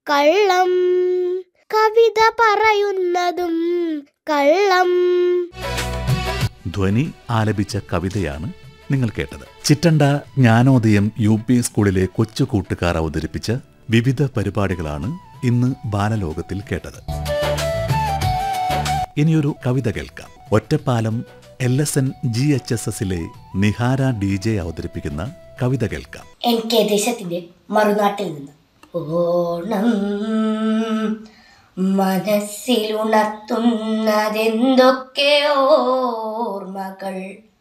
കള്ളം കവിത പറയുന്നതും കള്ളം ധ്വനി ആലപിച്ച കവിതയാണ് നിങ്ങൾ കേട്ടത് ചിറ്റണ്ട ജ്ഞാനോദയം യു പി സ്കൂളിലെ കൊച്ചു കൂട്ടുകാർ അവതരിപ്പിച്ച വിവിധ പരിപാടികളാണ് ഇന്ന് ബാലലോകത്തിൽ കേട്ടത് ഇനിയൊരു കവിത കേൾക്കാം Ottapalam L S N G H S എസിലെ നിഹാര ഡി ജെ അവതരിപ്പിക്കുന്ന കവിത കേൾക്കാം എൻ കെ ദേശത്തിന്റെ മറുനാട്ടിൽ നിന്ന് ഓണം മനസ്സിലുണർത്തുന്നതെന്തൊക്കെ ഓർമ്മകൾ